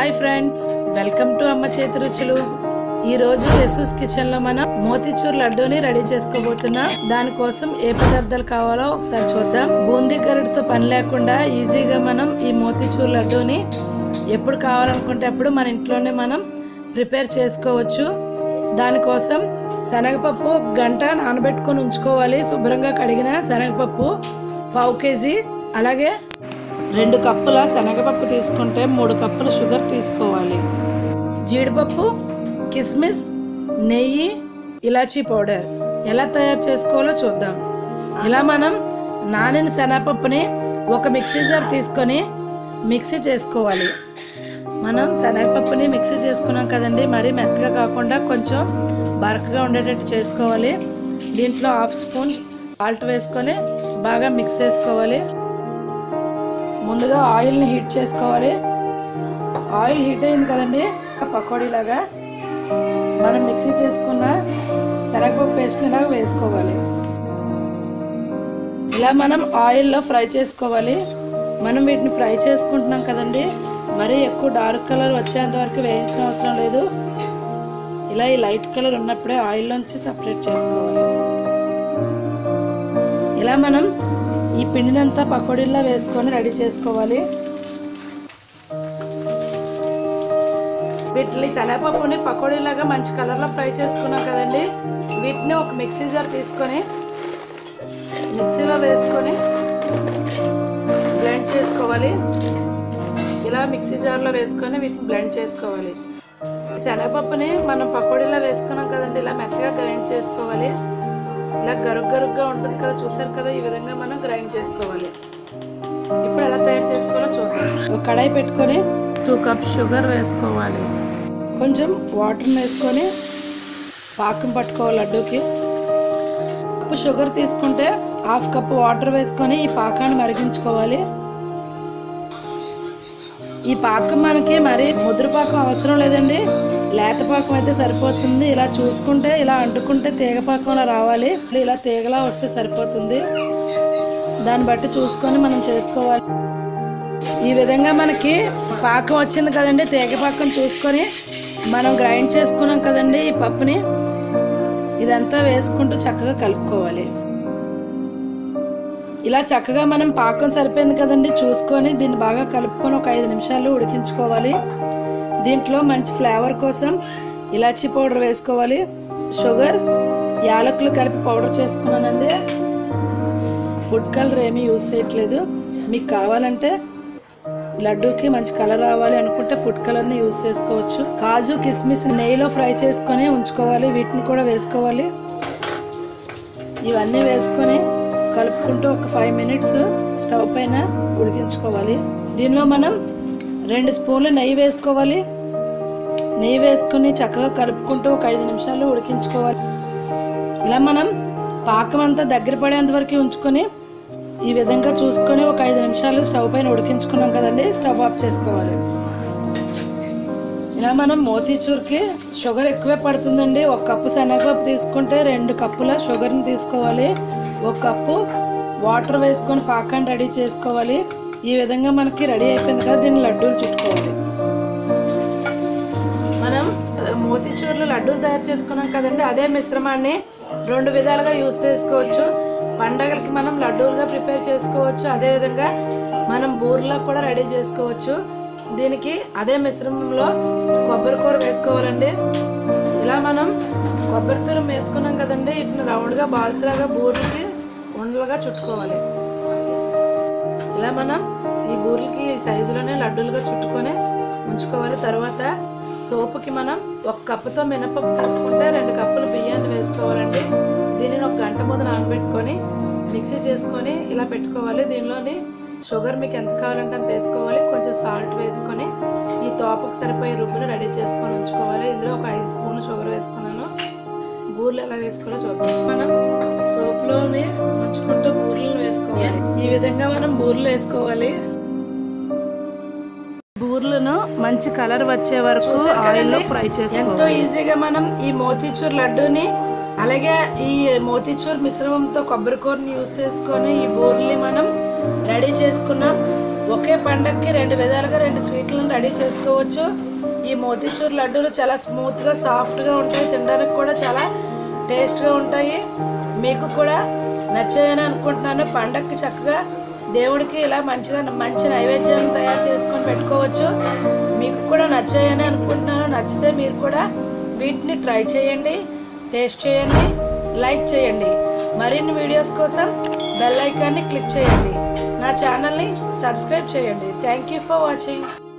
hi friends welcome to అమ్మ చేతి రుచులు ఈ రోజు యసూస్ కిచెన్ లో మనం మోతిచూర్ లడ్డూని రెడీ చేసుకోబోతున్నాం దానికోసం ఏ పదార్థాలు కావాలో ఒకసారి చూద్దాం బూందీ గరిటతో పని లేకుండా ఈజీగా మనం ఈ మోతిచూర్ లడ్డూని ఎప్పుడు కావాలనుకుంటే అప్పుడు మన ఇంట్లోనే మనం ప్రిపేర్ చేసుకోవచ్చు దానికోసం శనగపప్పు ఒక గంట నానబెట్టుకొని ఉంచుకోవాలి శుభ్రంగా కడిగిన శనగపప్పు పావు కేజీ అలాగే రెండు కప్పుల శనగపప్పు తీసుకుంటే మూడు కప్పుల షుగర్ తీసుకోవాలి జీడిపప్పు కిస్మిస్ నెయ్యి ఇలాచీ పౌడర్ ఎలా తయారు చేసుకోవాలో చూద్దాం ఇలా మనం నానిన శనగపప్పుని ఒక మిక్సీ జార్ తీసుకొని మిక్సీ చేసుకోవాలి మనం శనగపప్పుని మిక్సీ చేసుకున్నాం కదండి మరీ మెత్తగా కాకుండా కొంచెం బరకగా ఉండేటట్టు చేసుకోవాలి దీంట్లో హాఫ్ స్పూన్ సాల్ట్ వేసుకొని బాగా మిక్స్ చేసుకోవాలి ముందుగా ఆయిల్ని హీట్ చేసుకోవాలి ఆయిల్ హీట్ అయింది కదండి పకోడీలాగా మనం మిక్సీ చేసుకున్న శనగపప్పు పేస్ట్ని ఇలాగ వేసుకోవాలి ఇలా మనం ఆయిల్లో ఫ్రై చేసుకోవాలి మనం వీటిని ఫ్రై చేసుకుంటున్నాం కదండి మరీ ఎక్కువ డార్క్ కలర్ వచ్చేంత వరకు వేయించిన అవసరం లేదు ఇలా ఈ లైట్ కలర్ ఉన్నప్పుడే ఆయిల్లోంచి సపరేట్ చేసుకోవాలి ఇలా మనం ఈ పిండినంతా పకోడీల్లో వేసుకొని రెడీ చేసుకోవాలి వీటిని శనగపప్పుని పకోడీలాగా మంచి కలర్లో ఫ్రై చేసుకున్నాం కదండి వీటిని ఒక మిక్సీ జార్ తీసుకొని మిక్సీలో వేసుకొని బ్లెండ్ చేసుకోవాలి ఇలా మిక్సీ జార్లో వేసుకొని వీటిని బ్లెండ్ చేసుకోవాలి శనగపప్పుని మనం పకోడీలో వేసుకున్నాం కదండి ఇలా మెత్తగా గ్రైండ్ చేసుకోవాలి ఇలా గరుగ్ గరుగ్గా ఉంటుంది కదా చూసారు కదా ఈ విధంగా మనం గ్రైండ్ చేసుకోవాలి ఇప్పుడు ఎలా తయారు చేసుకోవాలో చూద్దాం ఒక కడాయి పెట్టుకొని టూ కప్ షుగర్ వేసుకోవాలి కొంచెం వాటర్ వేసుకొని పాకం పట్టుకోవాలి లడ్డూకి కప్పు షుగర్ తీసుకుంటే హాఫ్ కప్ వాటర్ వేసుకొని ఈ పాకాన్ని మరిగించుకోవాలి ఈ పాకం మనకి మరి ముద్ర పాకం అవసరం లేదండి లేత పాకం అయితే సరిపోతుంది ఇలా చూసుకుంటే ఇలా అంటుకుంటే తీగ పాకంలో రావాలి ఇలా తీగలా వస్తే సరిపోతుంది దాన్ని బట్టి చూసుకొని మనం చేసుకోవాలి ఈ విధంగా మనకి పాకం వచ్చింది కదండి తీగ పాకం చూసుకొని మనం గ్రైండ్ చేసుకున్నాం కదండి ఈ పప్పుని ఇదంతా వేసుకుంటూ చక్కగా కలుపుకోవాలి ఇలా చక్కగా మనం పాకం సరిపోయింది కదండి చూసుకొని దీన్ని బాగా కలుపుకొని ఒక ఐదు నిమిషాలు ఉడికించుకోవాలి దీంట్లో మంచి ఫ్లేవర్ కోసం ఇలాచీ పౌడర్ వేసుకోవాలి షుగర్ యాలకులు కలిపి పౌడర్ చేసుకున్నానండి ఫుడ్ కలర్ ఏమీ యూజ్ చేయట్లేదు మీకు కావాలంటే లడ్డూకి మంచి కలర్ రావాలి అనుకుంటే ఫుడ్ కలర్ని యూజ్ చేసుకోవచ్చు కాజు కిస్మిస్ నెయ్యిలో ఫ్రై చేసుకొని ఉంచుకోవాలి వీటిని కూడా వేసుకోవాలి ఇవన్నీ వేసుకొని కలుపుకుంటూ ఒక ఫైవ్ మినిట్స్ స్టవ్ పైన ఉడికించుకోవాలి దీనిలో మనం రెండు స్పూన్లు నెయ్యి వేసుకోవాలి నెయ్యి వేసుకొని చక్కగా కలుపుకుంటూ ఒక ఐదు నిమిషాలు ఉడికించుకోవాలి ఇలా మనం పాకం అంతా దగ్గర పడేంత వరకు ఉంచుకొని ఈ విధంగా చూసుకొని ఒక ఐదు నిమిషాలు స్టవ్ పైన ఉడికించుకున్నాం కదండి స్టవ్ ఆఫ్ చేసుకోవాలి ఇలా మనం మోతీచూర్కి షుగర్ ఎక్కువే పడుతుందండి ఒక కప్పు శనగపప్పు తీసుకుంటే రెండు కప్పుల షుగర్ని తీసుకోవాలి ఒక కప్పు వాటర్ వేసుకొని పాకాన్ని రెడీ చేసుకోవాలి ఈ విధంగా మనకి రెడీ అయిపోయింది కదా దీన్ని లడ్డూలు చుట్టుకోవాలి మనం మోతీచూర్లు లడ్డూలు తయారు చేసుకున్నాం కదండి అదే మిశ్రమాన్ని రెండు విధాలుగా యూస్ చేసుకోవచ్చు పండగలకి మనం లడ్డూలుగా ప్రిపేర్ చేసుకోవచ్చు అదేవిధంగా మనం బూర్లో కూడా రెడీ చేసుకోవచ్చు దీనికి అదే మిశ్రమంలో కొబ్బరి కూర వేసుకోవాలండి ఇలా మనం కొబ్బరి తురం వేసుకున్నాం కదండి ఇట్లా రౌండ్గా బాల్స్ లాగా బూర్లకి ఉండలుగా చుట్టుకోవాలి ఇలా మనం ఈ బూర్లకి ఈ సైజులోనే లడ్డూలుగా చుట్టుకొని ఉంచుకోవాలి తర్వాత సోపుకి మనం ఒక కప్పుతో మినపప్పు తీసుకుంటే రెండు కప్పులు బియ్యాన్ని వేసుకోవాలండి దీనిని ఒక గంట ముందు నానబెట్టుకొని మిక్సీ చేసుకొని ఇలా పెట్టుకోవాలి దీనిలోని షుగర్ మీకు ఎంత కావాలంటే అంత వేసుకోవాలి కొంచెం సాల్ట్ వేసుకొని ఈ తోపకు సరిపోయే రుబ్బుని రెడీ చేసుకొని ఉంచుకోవాలి ఇందులో ఒక ఐదు స్పూన్లు షుగర్ వేసుకున్నాను బూర్లు ఎలా వేసుకోవాలో చూద్దాం మనం సోప్లోనే ముంచుకుంటూ బూర్లను వేసుకోవాలి ఈ విధంగా మనం బూర్లు వేసుకోవాలి బూర్లను మంచి కలర్ వచ్చే వరకు ఆయిల్లో ఫ్రై చేసుకోవాలి ఎంతో ఈజీగా మనం ఈ మోతీచూర్ లడ్డూని అలాగే ఈ మోతీచూర్ మిశ్రమంతో కొబ్బరి కూరని యూస్ చేసుకొని ఈ బూర్లని మనం రెడీ చేసుకున్నాం ఒకే పండగకి రెండు విధాలుగా రెండు స్వీట్లను రెడీ చేసుకోవచ్చు ఈ మోతీచూర్ లడ్డూలు చాలా స్మూత్గా సాఫ్ట్గా ఉంటాయి తినడానికి కూడా చాలా టేస్ట్గా ఉంటాయి మీకు కూడా నచ్చాయని అనుకుంటున్నాను పండగకి చక్కగా దేవుడికి ఇలా మంచిగా మంచి నైవేద్యాన్ని తయారు చేసుకొని పెట్టుకోవచ్చు మీకు కూడా నచ్చాయని అనుకుంటున్నాను నచ్చితే మీరు కూడా వీటిని ట్రై చేయండి టేస్ట్ చేయండి లైక్ చేయండి మరిన్ని వీడియోస్ కోసం బెల్ ఐకాన్ని క్లిక్ చేయండి నా ఛానల్ని సబ్స్క్రైబ్ చేయండి థ్యాంక్ యూ ఫర్ వాచింగ్